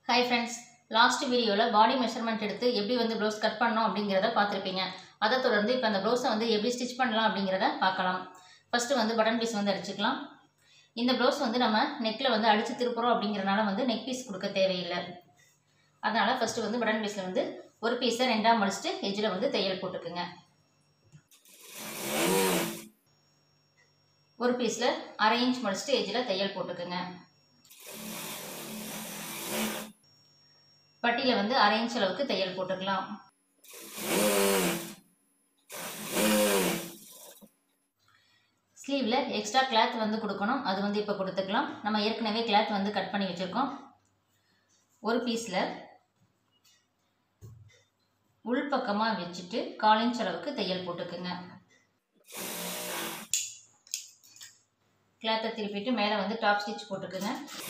hi friends last வீடியோவில் பாடி measurement எடுத்து எப்படி வந்து ப்ளவுஸ் கட் பண்ணோம் அப்படிங்கிறத பார்த்துருப்பீங்க அதை தொடர்ந்து இப்போ அந்த ப்ளவுஸை வந்து எப்படி ஸ்டிச் பண்ணலாம் அப்படிங்கிறத பார்க்கலாம் ஃபஸ்ட்டு வந்து பட்டன் பீஸ் வந்து அடிச்சுக்கலாம் இந்த ப்ளவுஸ் வந்து நம்ம நெக்கில் வந்து அடித்து திருப்புறோம் அப்படிங்கிறனால வந்து நெக் பீஸ் கொடுக்க தேவையில்லை அதனால் ஃபஸ்ட்டு வந்து பட்டன் பீஸில் வந்து ஒரு பீஸை ரெண்டாக மடிச்சுட்டு எஜ்ஜில் வந்து தையல் போட்டுக்குங்க ஒரு பீஸில் அரை இன்ச் மடிச்சுட்டு எஜ்ஜில் தையல் போட்டுக்குங்க பட்டியில் வந்து அரை இன்ச் அளவுக்கு தையல் போட்டுக்கலாம் ஸ்லீவில் எக்ஸ்ட்ரா கிளாத் வந்து கொடுக்கணும் அது வந்து இப்போ கொடுத்துக்கலாம் நம்ம ஏற்கனவே கிளாத் வந்து கட் பண்ணி வச்சுருக்கோம் ஒரு பீஸில் உள் பக்கமாக வச்சுட்டு கால் இன்ச் அளவுக்கு தையல் போட்டுக்குங்க கிளாத்தை திருப்பிட்டு மேலே வந்து டாப் ஸ்டிச் போட்டுக்குங்க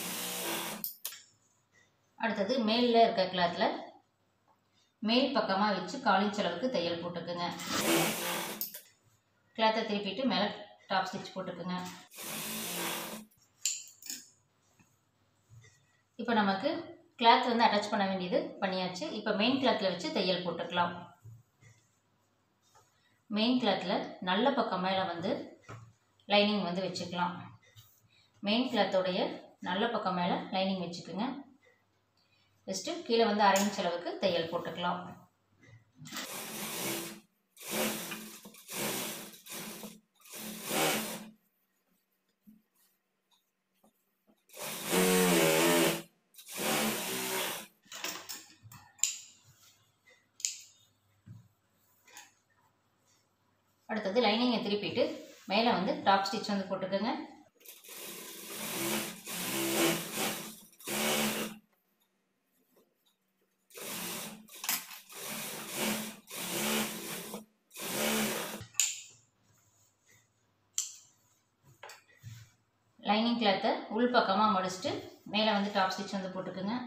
அடுத்தது மேலில் இருக்க கிளாத்தில் மேல் பக்கமாக வச்சு காலிஞ்ச் அளவுக்கு தையல் போட்டுக்குங்க கிளாத்தை திருப்பிட்டு மேலே டாப் ஸ்டிச் போட்டுக்குங்க இப்போ நமக்கு கிளாத் வந்து அட்டாச் பண்ண வேண்டியது பண்ணியாச்சு இப்போ மெயின் கிளாத்தில் வச்சு தையல் போட்டுக்கலாம் மெயின் கிளாத்தில் நல்ல பக்கம் மேலே வந்து லைனிங் வந்து வச்சுக்கலாம் மெயின் கிளாத்தோடைய நல்ல பக்கம் மேலே லைனிங் வச்சுக்குங்க வச்சுட்டு கீழே வந்து அரை இன்ச் அளவுக்கு தையல் போட்டுக்கலாம் அடுத்தது லைனிங்கை திருப்பிட்டு மேலே வந்து டாப் ஸ்டிச் வந்து போட்டுக்கோங்க லைனிங் கிளாத்தை உள் பக்கமாக மடிச்சுட்டு மேலே வந்து டாப் ஸ்டிச் வந்து போட்டுக்குங்க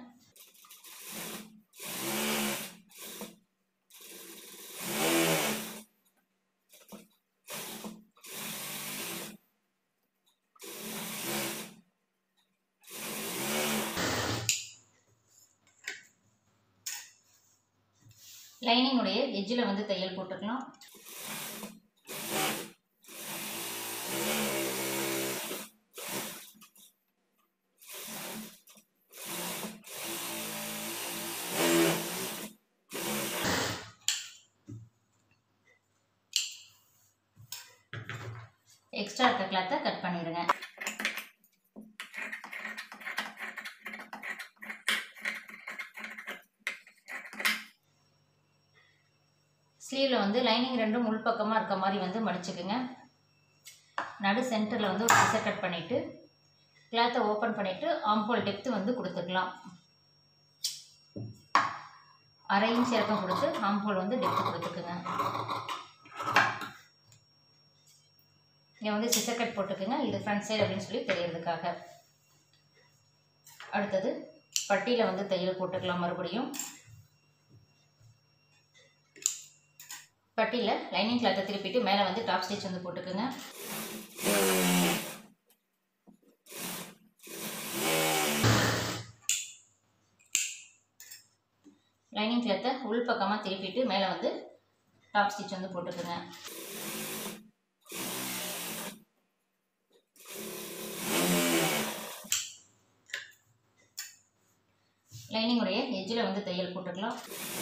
லைனிங்குடைய எஜ்ஜில் வந்து தையல் போட்டுக்கலாம் எக்ஸ்ட்ரா இருக்க கிளாத்தை கட் பண்ணிடுங்க ஸ்லீவில் வந்து லைனிங் ரெண்டும் உள்பக்கமாக இருக்க மாதிரி வந்து மடிச்சுக்குங்க நடு சென்டரில் வந்து ஒரு பிசை கட் பண்ணிவிட்டு கிளாத்தை ஓப்பன் பண்ணிவிட்டு ஆம்போல் டெப்த்து வந்து கொடுத்துக்கலாம் அரை இன்ச் இறக்கம் கொடுத்து ஆம்போல் வந்து டெப்த்து கொடுத்துக்குங்க இங்கே வந்து சிசர் கட் போட்டுக்குங்க இது ஃப்ரண்ட் சைடு அப்படின்னு சொல்லி தெரியறதுக்காக அடுத்தது பட்டியில் வந்து தையல் போட்டுக்கலாம் மறுபடியும் பட்டியில் லைனிங் கிளாத்தை திருப்பிட்டு மேலே வந்து டாப் ஸ்டிச் வந்து போட்டுக்குங்க லைனிங் கிளாத்தை உள் பக்கமாக திருப்பிட்டு மேலே வந்து டாப் ஸ்டிச் வந்து போட்டுக்குங்க லைனிங்குடைய எஜ்ஜில் வந்து தையல் போட்டுக்கலாம்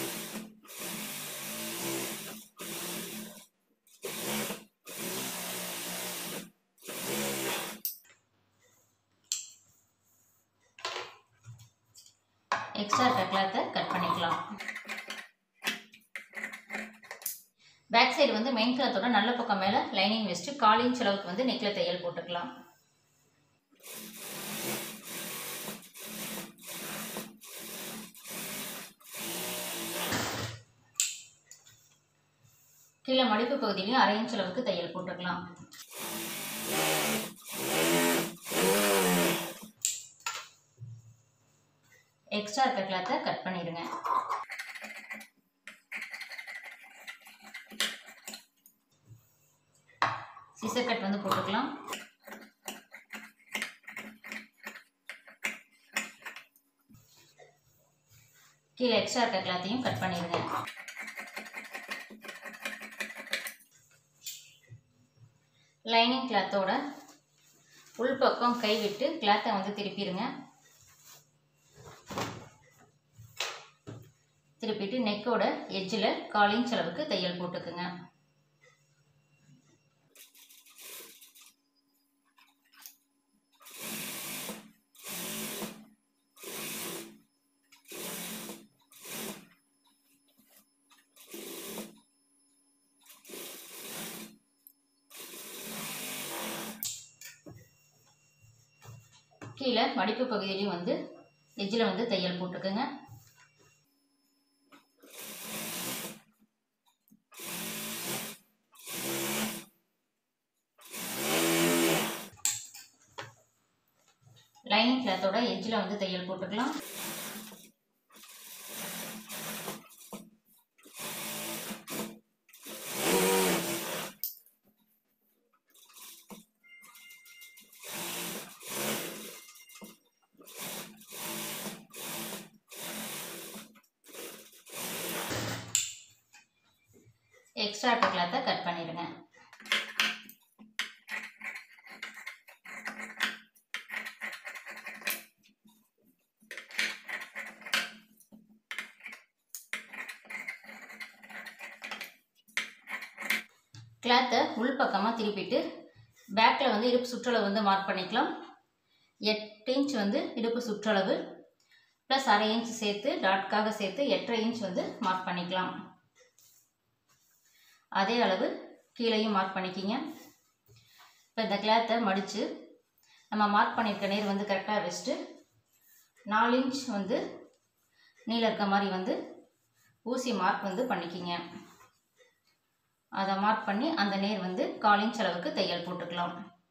எக்ஸ்ட்ரா இருக்க கிளாத்தை கட் பண்ணிக்கலாம் பேக் சைடு வந்து மெயின் கிளாத்தோட நல்ல பக்கம் மேலே லைனிங் வச்சுட்டு கால் இன்ச் அளவுக்கு வந்து நெக்கில் தையல் போட்டுக்கலாம் கீழே மடிப்பு பகுதியிலையும் அரை இன்ச் அளவுக்கு தையல் போட்டுக்கலாம் எக்ஸ்ட்ரா இருக்க கிளாத்தை கட் பண்ணிடுங்க சிசர் கட் வந்து போட்டுக்கலாம் கீழே எக்ஸ்ட்ரா இருக்க கிளாத்தையும் கட் பண்ணிடுங்க லைனிங் கிளாத்தோட உள்பக்கம் கைவிட்டு கிளாத்தை வந்து திருப்பிடுங்க திருப்பிட்டு நெக்கோட எட்ஜில் கால் இன்ச் அளவுக்கு தையல் போட்டுக்குங்க கீழே மடிப்பு பகுதியிலையும் வந்து எஜ்ஜில் வந்து தையல் போட்டுக்குங்க லைனிங் கிளாத்தோட எஜ்ஜில் வந்து தையல் போட்டுக்கலாம் எக்ஸ்ட்ரா இருக்க கிளாத்தை கட் பண்ணிடுங்க கிளாத்தை உள் பக்கமாக திருப்பிட்டு பேக்கில் வந்து இடுப்பு சுற்றளவு வந்து மார்க் பண்ணிக்கலாம் எட்டு இன்ச் வந்து இடுப்பு சுற்றளவு ப்ளஸ் அரை இன்ச் சேர்த்து டாட்காக சேர்த்து எட்டரை இன்ச் வந்து மார்க் பண்ணிக்கலாம் அதே அளவு கீழேயும் மார்க் பண்ணிக்கிங்க இப்போ இந்த கிளாத்தை மடித்து நம்ம மார்க் பண்ணியிருக்க நேர் வந்து கரெக்டாக வச்சுட்டு நாலு இன்ச் வந்து நீளம் இருக்க மாதிரி வந்து ஊசி மார்க் வந்து பண்ணிக்கிங்க அதை மார்க் பண்ணி அந்த நேர் வந்து கால் இன்ச் அளவுக்கு தையல் போட்டுக்கலாம்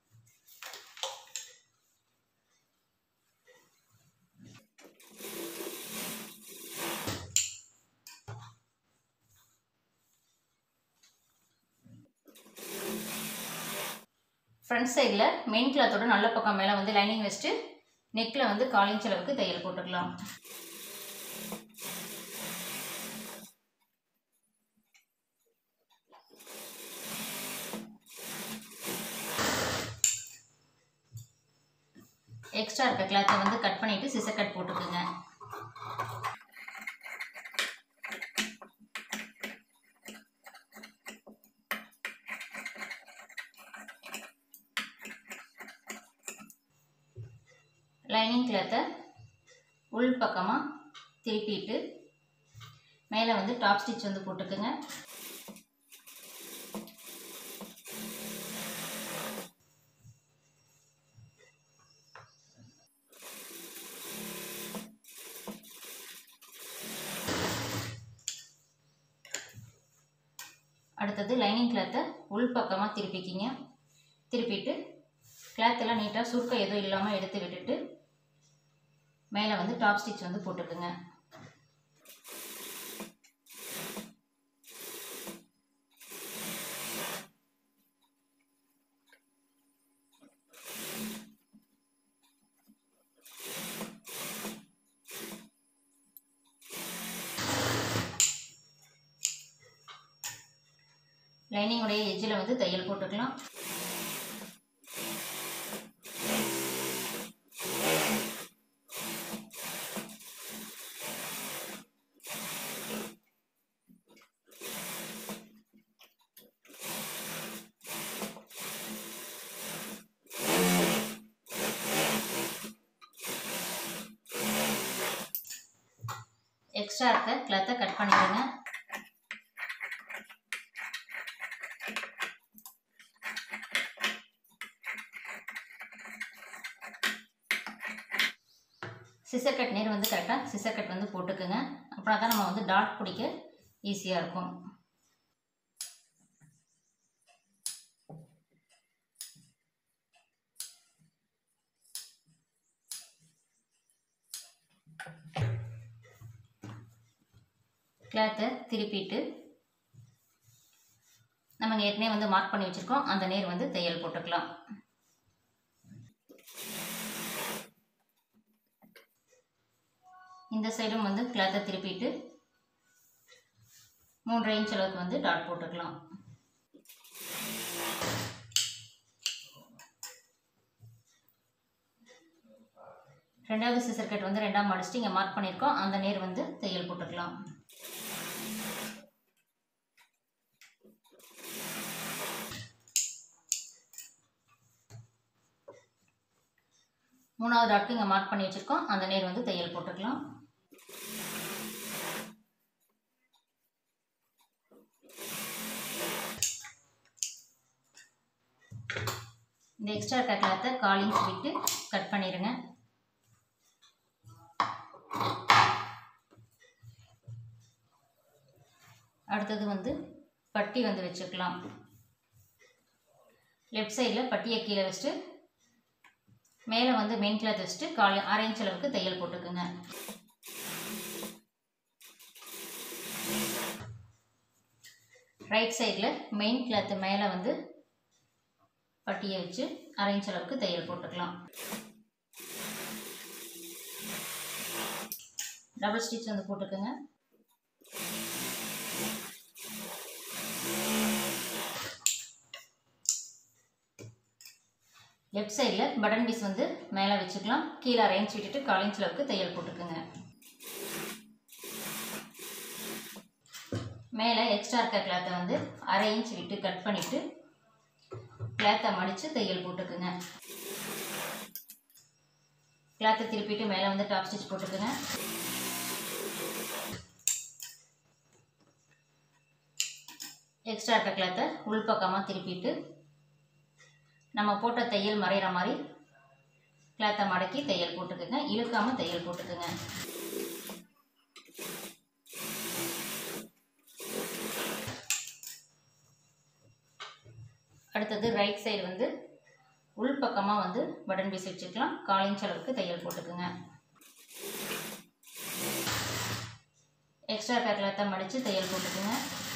ஃப்ரண்ட் சைடில் மெயின் கிளாத்தோட நல்ல பக்கம் மேலே வந்து லைனிங் வச்சுட்டு நெக்கில் வந்து கால் இன்ச் அளவுக்கு தையல் போட்டுக்கலாம் எக்ஸ்ட்ரா இருக்க கிளாத்தை வந்து கட் பண்ணிவிட்டு சிசர் கட் போட்டுக்குங்க லைனிங் கிளாத்தை உள் பக்கமாக திருப்பிட்டு மேலே வந்து டாப் ஸ்டிச் வந்து போட்டுக்குங்க அடுத்தது லைனிங் கிளாத்தை உள் பக்கமாக திருப்பிக்கிங்க திருப்பிட்டு கிளாத்தெல்லாம் நீட்டாக சுருக்கம் எதுவும் இல்லாமல் எடுத்து விட்டுட்டு மேலே வந்து டாப் ஸ்டிச் வந்து போட்டுக்குங்க லைனிங்குடைய எஜ்ஜில் வந்து தையல் போட்டுக்கலாம் எக்ஸ்ட்ரா இருக்க கிளாத்தை கட் பண்ணிடுங்க சிசர் கட் நேர் வந்து கரெக்டாக சிசர் கட் வந்து போட்டுக்குங்க அப்புறம் தான் நம்ம வந்து டாட் பிடிக்க ஈஸியாக இருக்கும் கிளாத்தை திருப்பிட்டு நம்ம ஏற்கனவே வந்து மார்க் பண்ணி வச்சுருக்கோம் அந்த நேர் வந்து தையல் போட்டுக்கலாம் இந்த சைடும் வந்து கிளாத்தை திருப்பிட்டு மூன்றரை இன்ச் அளவுக்கு வந்து டாட் போட்டுக்கலாம் ரெண்டாவது சிசர் கட் வந்து ரெண்டாம் மடிச்சுட்டு இங்கே மார்க் பண்ணியிருக்கோம் அந்த நேர் வந்து தையல் போட்டுக்கலாம் மூணாவது டாட்க்கு இங்கே மார்க் பண்ணி வச்சுருக்கோம் அந்த நேர் வந்து தையல் போட்டுக்கலாம் இந்த எக்ஸ்ட்ரா இருக்க கிளாத்தை கால் இன்ச் விட்டு கட் பண்ணிடுங்க அடுத்தது வந்து பட்டி வந்து வச்சுக்கலாம் லெஃப்ட் சைடில் பட்டியை கீழே வச்சுட்டு மேலே வந்து மெயின் கிளாத் வச்சுட்டு கால் அரை இன்ச் அளவுக்கு தையல் போட்டுக்குங்க ரைட் சைடில் மெயின் கிளாத்து மேலே வந்து பட்டியை வச்சு அரை இன்ச் அளவுக்கு தையல் போட்டுக்கலாம் டபுள் ஸ்டிச் வந்து போட்டுக்கோங்க லெஃப்ட் சைடில் பட்டன் பீஸ் வந்து மேலே வச்சுக்கலாம் கீழே அரை இன்ச் விட்டுட்டு கால் இன்ச் அளவுக்கு தையல் போட்டுக்கோங்க மேலே எக்ஸ்ட்ரா இருக்க கிளாத்தை வந்து அரை இன்ச் விட்டு கட் பண்ணிவிட்டு கிளாத்தை மடித்து தையல் போட்டுக்குங்க கிளாத்தை திருப்பிட்டு மேலே வந்து டாப் ஸ்டிச் போட்டுக்குங்க எக்ஸ்ட்ரா இருக்க கிளாத்தை உள்பக்கமாக திருப்பிட்டு நம்ம போட்ட தையல் மறையிற மாதிரி கிளாத்தை மடக்கி தையல் போட்டுக்குங்க இழுக்காமல் தையல் போட்டுக்குங்க அடுத்தது ரைட் சைடு வந்து உள் பக்கமாக வந்து பட்டன் பீஸ் வச்சுக்கலாம் கால் இன்ச் அளவுக்கு தையல் போட்டுக்குங்க எக்ஸ்ட்ரா கிளாத்தை மடித்து தையல் போட்டுக்குங்க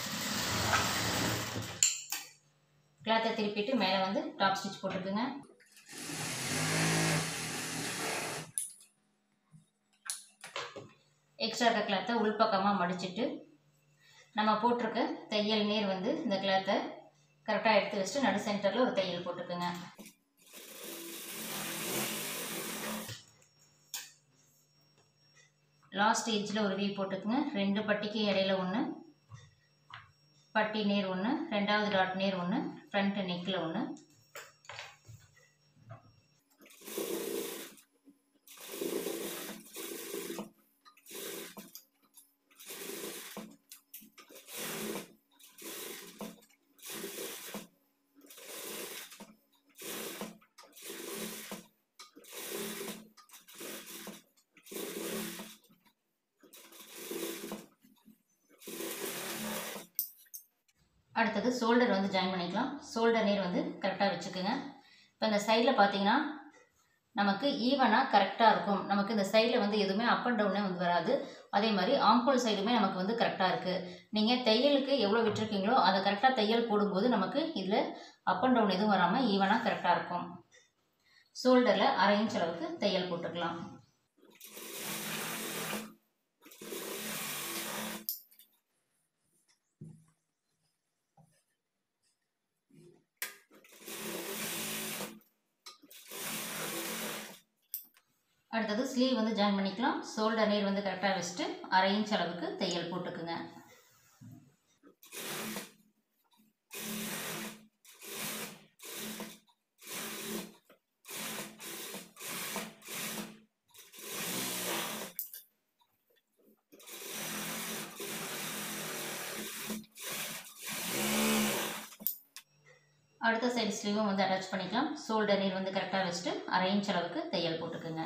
கிளாத்தை திருப்பிட்டு மேலே வந்து டாப் ஸ்டிச் போட்டுக்குங்க எக்ஸ்ட்ரா இருக்க கிளாத்தை உள்பக்கமாக மடிச்சிட்டு நம்ம போட்டிருக்க தையல் நீர் வந்து இந்த கிளாத்தை கரெக்டாக எடுத்து வச்சுட்டு நடு சென்டரில் ஒரு தையல் போட்டுக்குங்க லாஸ்ட் எஜ்ஜில் ஒரு வி போட்டுக்குங்க ரெண்டு பட்டிக்கு இடையில ஒன்று பட்டி நேர் ஒன்று ரெண்டாவது டாட் நேர் ஒன்று ஃப்ரண்ட் நெக்கில் ஒன்று அடுத்தது ஷோல்டர் வந்து ஜாயின் பண்ணிக்கலாம் ஷோல்டர் நீர் வந்து கரெக்டாக வச்சுக்கோங்க இப்போ இந்த சைடில் பார்த்தீங்கன்னா நமக்கு ஈவனாக கரெக்டாக இருக்கும் நமக்கு இந்த சைடில் வந்து எதுவுமே அப் அண்ட் டவுனே வந்து வராது அதே மாதிரி ஆம்போல் சைடுமே நமக்கு வந்து கரெக்டாக இருக்குது நீங்கள் தையலுக்கு எவ்வளோ விட்டுருக்கீங்களோ அதை கரெக்டாக தையல் போடும்போது நமக்கு இதில் அப் அண்ட் டவுன் எதுவும் வராமல் ஈவனாக கரெக்டாக இருக்கும் ஷோல்டரில் அரை இன்ச் அளவுக்கு தையல் போட்டுக்கலாம் அடுத்தது ஸ்லீவ் வந்து ஜாயின் பண்ணிக்கலாம் ஷோல்டர் நீர் வந்து கரெக்டாக வச்சுட்டு அரை இன்ச் அளவுக்கு தையல் போட்டுக்குங்க அடுத்த சைடு ஸ்லீவும் வந்து அட்டாச் பண்ணிக்கலாம் ஷோல்டர் நீர் வந்து கரெக்டாக வச்சுட்டு அரை இன்ச் அளவுக்கு தையல் போட்டுக்குங்க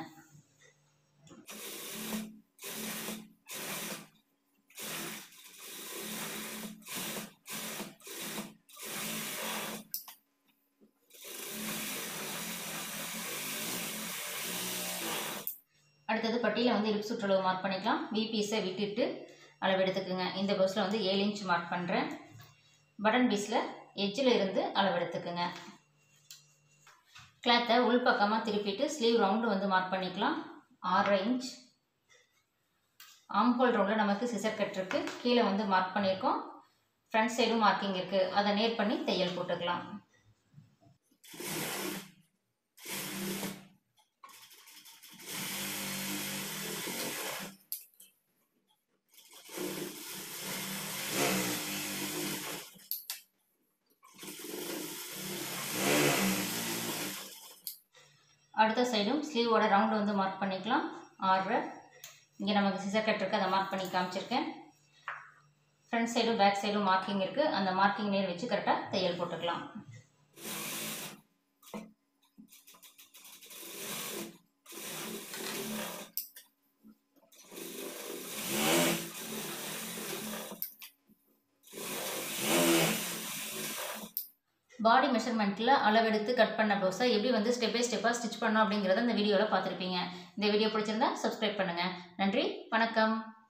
அடுத்தது பட்டியில் வந்து இடுப்பு சுற்றளவு மார்க் பண்ணிக்கலாம் வி பீஸை விட்டுட்டு அளவு எடுத்துக்குங்க இந்த ப்ளவுஸில் வந்து ஏழு இன்ச் மார்க் பண்ணுறேன் பட்டன் பீஸில் எட்ஜில் இருந்து அளவு எடுத்துக்குங்க கிளாத்தை உள்பக்கமாக திருப்பிட்டு ஸ்லீவ் ரவுண்டு வந்து மார்க் பண்ணிக்கலாம் ஆறரை இன்ச் ஆம் ஹோல் ரவுண்டில் நமக்கு சிசர் கட் இருக்கு கீழே வந்து மார்க் பண்ணியிருக்கோம் ஃப்ரண்ட் சைடும் மார்க்கிங் இருக்குது அதை நேர் பண்ணி தையல் போட்டுக்கலாம் அடுத்த சைடும் ஸ்லீவோட ரவுண்டு வந்து மார்க் பண்ணிக்கலாம் ஆறு இங்கே நமக்கு சிசர் கட் இருக்குது அதை மார்க் பண்ணி காமிச்சிருக்கேன் ஃப்ரண்ட் சைடும் பேக் சைடும் மார்க்கிங் இருக்குது அந்த மார்க்கிங் நேர் வச்சு கரெக்டாக தையல் போட்டுக்கலாம் பாடி மெஷர்மெண்ட்டில் அளவெடுத்து கட் பண்ண ப்ளவுஸை எப்படி வந்து ஸ்டெப் பை ஸ்டெப்பாக ஸ்டிச் பண்ணோம் அப்படிங்கிறத இந்த வீடியோவில் பார்த்துருப்பீங்க இந்த வீடியோ பிடிச்சிருந்தா சப்ஸ்கிரைப் பண்ணுங்கள் நன்றி வணக்கம்